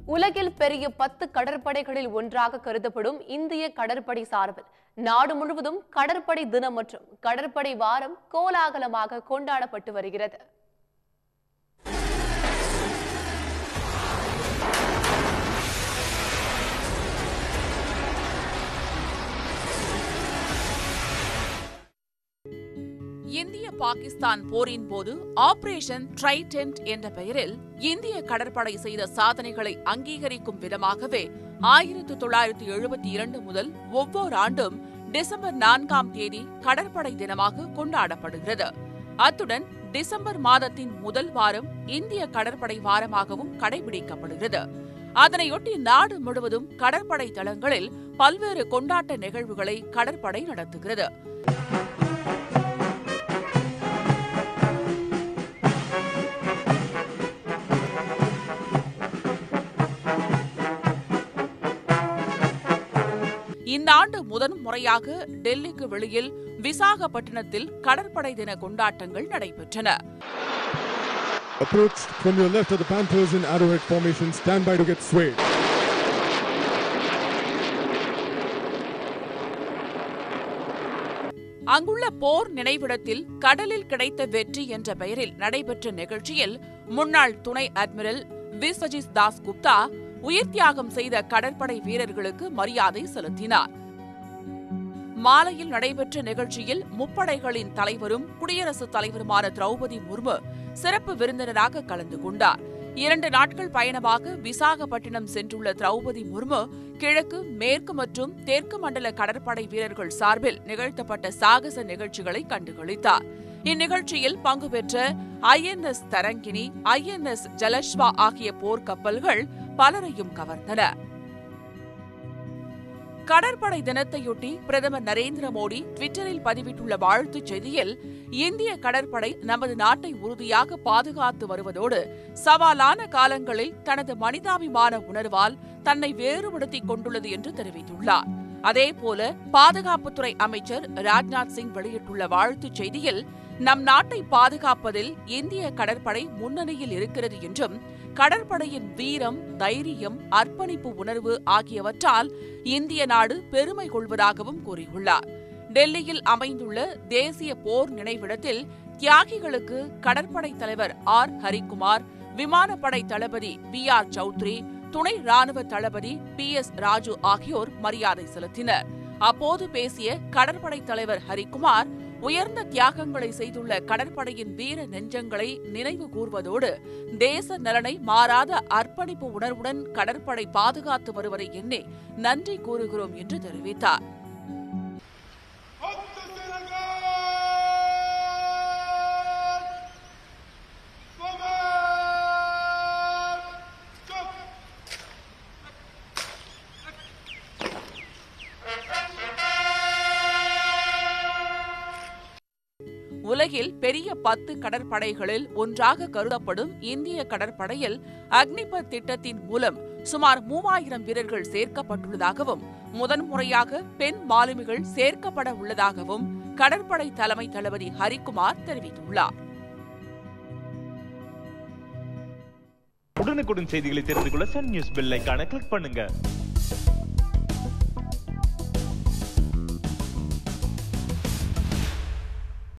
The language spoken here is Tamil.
உலகில் பெரிய பத்து கடற்படைகளில் ஒன்றாக கருதப்படும் இந்திய கடற்படை சார்பில் நாடு முழுவதும் கடற்படை தினம் மற்றும் கடற்படை வாரம் கோலாகலமாக கொண்டாடப்பட்டு வருகிறது இந்திய பாகிஸ்தான் போரின் போது ஆபரேஷன் ட்ரைடென்ட் என்ற பெயரில் இந்திய கடற்படை செய்த சாதனைகளை அங்கீகரிக்கும் விதமாகவே ஆயிரத்து தொள்ளாயிரத்து எழுபத்தி இரண்டு முதல் ஒவ்வொரு ஆண்டும் டிசம்பர் நான்காம் தேதி கடற்படை தினமாக கொண்டாடப்படுகிறது அத்துடன் டிசம்பர் மாதத்தின் முதல் வாரம் இந்திய கடற்படை வாரமாகவும் கடைபிடிக்கப்படுகிறது அதனையொட்டி நாடு முழுவதும் கடற்படை தளங்களில் பல்வேறு கொண்டாட்ட நிகழ்வுகளை கடற்படை நடத்துகிறது இந்த ஆண்டு முதன் முறையாக டெல்லிக்கு வெளியில் விசாகப்பட்டினத்தில் கடற்படை தின கொண்டாட்டங்கள் நடைபெற்றன Approach from your left of the Panthers in arrowhead formation. Stand by to get swayed. அங்குள்ள போர் நினைவிடத்தில் கடலில் கிடைத்த வெற்றி என்ற பெயரில் நடைபெற்ற நிகழ்ச்சியில் முன்னாள் துணை அட்மிரல் விஸ்வஜித் தாஸ் குப்தா உயிர் தியாகம் செய்த கடற்படை வீரர்களுக்கு மரியாதை செலுத்தினார் மாலையில் நடைபெற்ற நிகழ்ச்சியில் முப்படைகளின் தலைவரும் குடியரசுத் தலைவருமான திரௌபதி முர்மு சிறப்பு விருந்தினராக கலந்து கொண்டார் இரண்டு நாட்கள் பயணமாக விசாகப்பட்டினம் சென்றுள்ள திரௌபதி முர்மு கிழக்கு மேற்கு மற்றும் தெற்கு மண்டல கடற்படை வீரர்கள் சார்பில் நிகழ்த்தப்பட்ட சாகச நிகழ்ச்சிகளை கண்டுகளித்தார் இந்நிகழ்ச்சியில் பங்கு பெற்ற ஐஎன்எஸ் தரங்கினி ஐஎன்எஸ் ஜலஸ்வா ஆகிய போர்க்கப்பல்கள் பலரையும் கவர்ந்தன கடற்படை தினத்தையொட்டி பிரதமர் நரேந்திர மோடி டுவிட்டரில் பதிவிட்டுள்ள வாழ்த்துச் செய்தியில் இந்திய கடற்படை நமது நாட்டை உறுதியாக பாதுகாத்து வருவதோடு சவாலான காலங்களில் தனது மனிதாபிமான உணர்வால் தன்னை வேறுபடுத்திக் கொண்டுள்ளது என்று தெரிவித்துள்ளார் அதேபோல பாதுகாப்புத்துறை அமைச்சர் ராஜ்நாத் சிங் வெளியிட்டுள்ள வாழ்த்துச் செய்தியில் நம் நாட்டை பாதுகாப்பதில் இந்திய கடற்படை முன்னணியில் இருக்கிறது என்றும் கடற்படையின் வீரம் தைரியம் அர்ப்பணிப்பு உணர்வு ஆகியவற்றால் இந்திய நாடு பெருமை கொள்வதாகவும் கூறியுள்ளார் டெல்லியில் அமைந்துள்ள தேசிய போர் நினைவிடத்தில் தியாகிகளுக்கு கடற்படை தலைவர் ஆர் ஹரிக்குமார் விமானப்படை தளபதி பி ஆர் சௌத்ரி துணை ராணுவ தளபதி பி எஸ் ராஜு ஆகியோர் மரியாதை செலுத்தினர் அப்போது பேசிய கடற்படை தலைவர் ஹரிக்குமார் உயர்ந்த தியாகங்களை செய்துள்ள கடற்படையின் வீர நெஞ்சங்களை நினைவு கூர்வதோடு தேச நலனை மாறாத அர்ப்பணிப்பு உணர்வுடன் கடற்படை பாதுகாத்து வருவதை எண்ணி நன்றி கூறுகிறோம் என்று தெரிவித்தார் உலகில் பெரிய பத்து கடற்படைகளில் ஒன்றாக கருதப்படும் இந்திய கடற்படையில் அக்னிபத் திட்டத்தின் மூலம் சுமார் மூவாயிரம் வீரர்கள் சேர்க்கப்பட்டுள்ளதாகவும் முதன்முறையாக பெண் மாலுமிகள் சேர்க்கப்பட உள்ளதாகவும் கடற்படை தலைமை தளபதி ஹரிக்குமார் தெரிவித்துள்ளார் உடனுக்குடன் செய்திகளை தெரிந்து கொள்ள சன் நியூஸ் பெல் ஐகானை கிளிக் பண்ணுங்க